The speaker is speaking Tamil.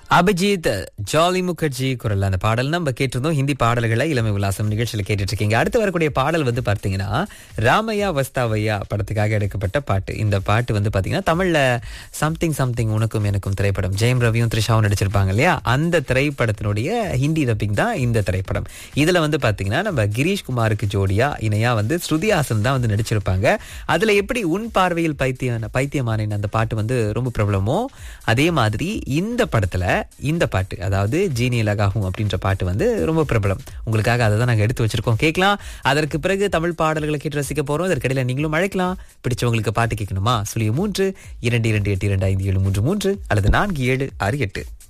அபிஜித் ஜாலி முகர்ஜி குரல் அந்த பாடல் நம்ம கேட்டிருந்தோம் ஹிந்தி பாடல்களை இளமை உல்லாசம் நிகழ்ச்சியில் கேட்டுட்டு இருக்கீங்க அடுத்து வரக்கூடிய பாடல் வந்து பார்த்தீங்கன்னா ராமையா வஸ்தாவையா படத்துக்காக எடுக்கப்பட்ட பாட்டு இந்த பாட்டு வந்து பார்த்தீங்கன்னா தமிழ்ல சம்திங் சம்திங் உனக்கும் எனக்கும் திரைப்படம் ஜெயம் ரவியும் த்ரிஷாவும் நடிச்சிருப்பாங்க இல்லையா அந்த திரைப்படத்தினுடைய ஹிந்தி டப்பிங் தான் இந்த திரைப்படம் இதுல வந்து பார்த்தீங்கன்னா நம்ம கிரீஷ் குமாருக்கு ஜோடியா இணையா வந்து ஸ்ருதி ஹாசன் தான் வந்து நடிச்சிருப்பாங்க அதுல எப்படி உன் பார்வையில் பைத்திய பைத்தியமானேன் அந்த பாட்டு வந்து ரொம்ப பிரபலமோ அதே மாதிரி இந்த படத்துல இந்த பாட்டு அதாவது ஜீனி லகாகும் அப்படின்ற பாட்டு வந்து ரொம்ப பிரபலம் உங்களுக்காக அதை தான் நாங்கள் எடுத்து வச்சிருக்கோம் கேட்கலாம் அதற்கு பிறகு தமிழ் பாடல்களை கேட்டு ரசிக்க போறோம் அதற்கிடையில நீங்களும் அழைக்கலாம் பிடிச்சவங்களுக்கு பாட்டு கேட்கணுமா சுழிய மூன்று இரண்டு இரண்டு எட்டு இரண்டு ஐந்து ஏழு மூன்று மூன்று அல்லது நான்கு ஏழு ஆறு எட்டு